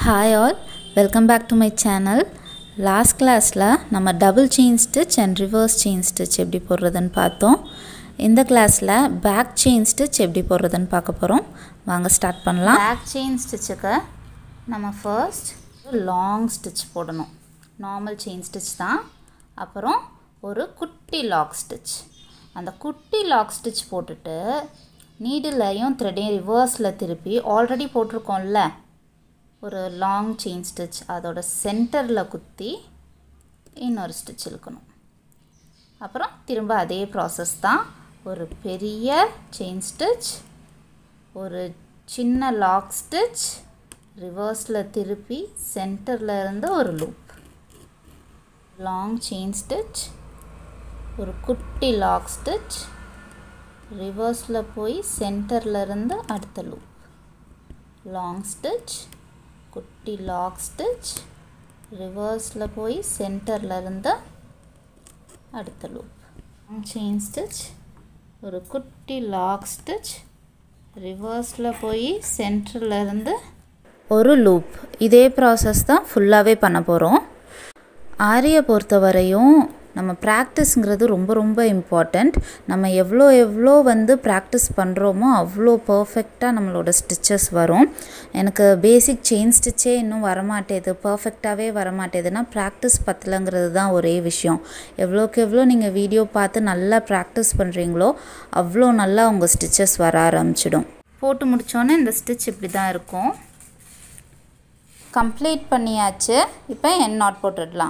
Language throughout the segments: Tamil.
hi all welcome back to my channel last கிளாஸில் நம்ம double chain stitch and reverse chain stitch எப்படி போடுறதுன்னு பார்த்தோம் இந்த கிளாஸில் பேக் செயின் ஸ்டிச் எப்படி போடுறதுன்னு பார்க்க போகிறோம் வாங்க ஸ்டார்ட் பண்ணலாம் பேக் செயின் ஸ்டிச்சுக்கு நம்ம ஃபர்ஸ்ட் லாங் ஸ்டிச் போடணும் நார்மல் செயின் ஸ்டிச் தான் அப்புறம் ஒரு குட்டி லாக் ஸ்டிச் அந்த குட்டி லாக் ஸ்டிச் போட்டுட்டு நீடிலையும் த்ரெட்டையும் ரிவர்ஸில் திருப்பி ஆல்ரெடி போட்டிருக்கோம்ல ஒரு லாங் செயின் ஸ்டிச் அதோட சென்டரில் குத்தி இன்னொரு ஸ்டிச் இழுக்கணும் அப்புறம் திரும்ப அதே ப்ராசஸ் தான் ஒரு பெரிய செயின் ஸ்டிச் ஒரு சின்ன லாக் ஸ்டிச் ரிவர்ஸில் திருப்பி சென்டரில் இருந்து ஒரு லூப் லாங் செயின் ஸ்டிச் ஒரு குட்டி லாக் ஸ்டிச் ரிவர்ஸில் போய் சென்டரில் இருந்து அடுத்த லூப் லாங் ஸ்டிச் குட்டி லாக் ஸ்டிச் ரிவர்ஸில் போய் சென்டரில் இருந்து அடுத்த லூப் செயின் ஸ்டிச் ஒரு குட்டி லாக் ஸ்டிச் ரிவர்ஸில் போய் சென்டரில் இருந்து ஒரு லூப் இதே ப்ராசஸ் தான் ஃபுல்லாகவே பண்ண போகிறோம் ஆரியை பொறுத்த வரையும் நம்ம ப்ராக்டிஸ்ங்கிறது ரொம்ப ரொம்ப இம்பார்ட்டண்ட் நம்ம எவ்வளோ எவ்வளோ வந்து ப்ராக்டிஸ் பண்ணுறோமோ அவ்வளோ பர்ஃபெக்டாக நம்மளோட ஸ்டிச்சஸ் வரும் எனக்கு பேசிக் செயின் ஸ்டிச்சே இன்னும் வரமாட்டேது பர்ஃபெக்டாகவே வரமாட்டேதுன்னா ப்ராக்டிஸ் பத்தலைங்கிறது தான் ஒரே விஷயம் எவ்வளோக்கு எவ்வளோ நீங்கள் வீடியோ பார்த்து நல்லா ப்ராக்டிஸ் பண்ணுறீங்களோ அவ்வளோ நல்லா உங்கள் ஸ்டிச்சஸ் வர ஆரம்பிச்சிடும் போட்டு முடித்தோன்னே இந்த ஸ்டிச் இப்படி தான் இருக்கும் கம்ப்ளீட் பண்ணியாச்சு இப்போ என் நாட் போட்டுடலாம்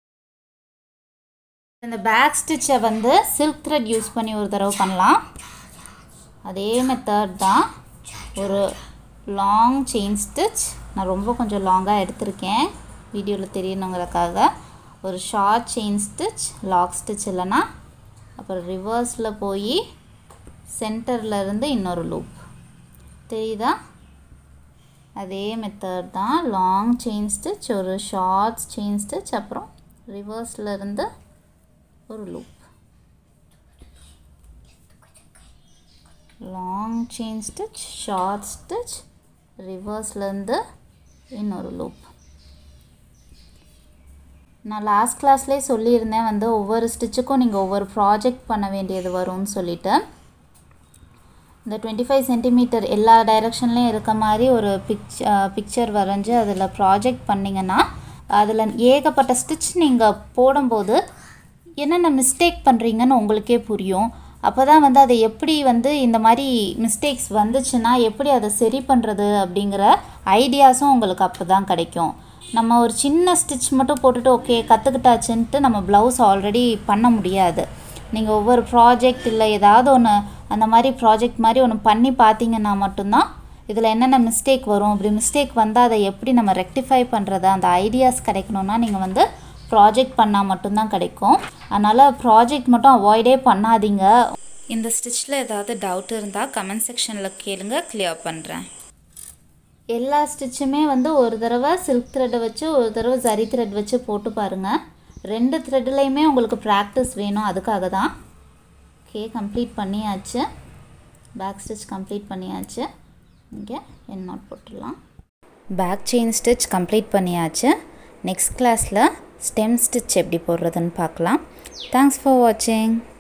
இந்த பேக் ஸ்டிச்சை வந்து சில்க் த்ரெட் யூஸ் பண்ணி ஒரு தடவை பண்ணலாம் அதே மெத்தட் தான் ஒரு லாங் செயின் ஸ்டிச் நான் ரொம்ப கொஞ்சம் லாங்காக எடுத்திருக்கேன் வீடியோவில் தெரியணுங்கிறதுக்காக ஒரு short chain stitch lock stitch இல்லைன்னா அப்புறம் ரிவர்ஸில் போய் சென்டரில் இருந்து இன்னொரு லூப் தெரியுதா அதே மெத்தட் தான் லாங் செயின் ஸ்டிச் ஒரு ஷார்ட் செயின் ஸ்டிச் அப்புறம் ரிவர்ஸில் இருந்து ஒரு loop long chain stitch short stitch ரிவர்ஸ்லேருந்து இன்னொரு லூப் நான் லாஸ்ட் கிளாஸ்லேயே சொல்லியிருந்தேன் வந்து ஒவ்வொரு ஸ்டிச்சுக்கும் நீங்கள் ஒவ்வொரு ப்ராஜெக்ட் பண்ண வேண்டியது வரும்னு சொல்லிட்டு இந்த டுவெண்ட்டி ஃபைவ் சென்டிமீட்டர் எல்லா டைரெக்ஷன்லேயும் இருக்க மாதிரி ஒரு பிக்ச் பிக்சர் வரைஞ்சி அதில் ப்ராஜெக்ட் பண்ணிங்கன்னா அதில் ஏகப்பட்ட ஸ்டிச் நீங்கள் போடும்போது என்னென்ன மிஸ்டேக் பண்ணுறீங்கன்னு உங்களுக்கே புரியும் அப்போ தான் வந்து அதை எப்படி வந்து இந்த மாதிரி மிஸ்டேக்ஸ் வந்துச்சுன்னா எப்படி அதை சரி பண்ணுறது அப்படிங்கிற ஐடியாஸும் உங்களுக்கு அப்போ தான் கிடைக்கும் நம்ம ஒரு சின்ன ஸ்டிச் மட்டும் போட்டுட்டு ஓகே கற்றுக்கிட்டாச்சுன்ட்டு நம்ம ப்ளவுஸ் ஆல்ரெடி பண்ண முடியாது நீங்கள் ஒவ்வொரு ப்ராஜெக்ட் இல்லை ஏதாவது ஒன்று அந்த மாதிரி ப்ராஜெக்ட் மாதிரி ஒன்று பண்ணி பார்த்தீங்கன்னா மட்டும்தான் இதில் என்னென்ன மிஸ்டேக் வரும் இப்படி மிஸ்டேக் வந்தால் அதை எப்படி நம்ம ரெக்டிஃபை பண்ணுறது அந்த ஐடியாஸ் கிடைக்கணுன்னா நீங்கள் வந்து ப்ராஜெக்ட் பண்ணால் மட்டும்தான் கிடைக்கும் அதனால் ப்ராஜெக்ட் மட்டும் அவாய்டே பண்ணாதீங்க இந்த ஸ்டிச்சில் ஏதாவது டவுட் இருந்தால் கமெண்ட் செக்ஷனில் கேளுங்க கிளியர் பண்ணுறேன் எல்லா ஸ்டிச்சுமே வந்து ஒரு தடவை சில்க் த்ரெட்டை வச்சு ஒரு தடவை ஜரி த்ரெட் வச்சு போட்டு பாருங்கள் ரெண்டு த்ரெட்லேயுமே உங்களுக்கு ப்ராக்டிஸ் வேணும் அதுக்காக தான் ஓகே கம்ப்ளீட் பண்ணியாச்சு பேக் ஸ்டிச் கம்ப்ளீட் பண்ணியாச்சு இங்கே என் நாட் போட்டுடலாம் பேக் செயின் ஸ்டிச் கம்ப்ளீட் பண்ணியாச்சு நெக்ஸ்ட் கிளாஸில் ஸ்டெம் ஸ்டிச் எப்படி போடுறதுன்னு பார்க்கலாம் தேங்க்ஸ் ஃபார் வாட்சிங்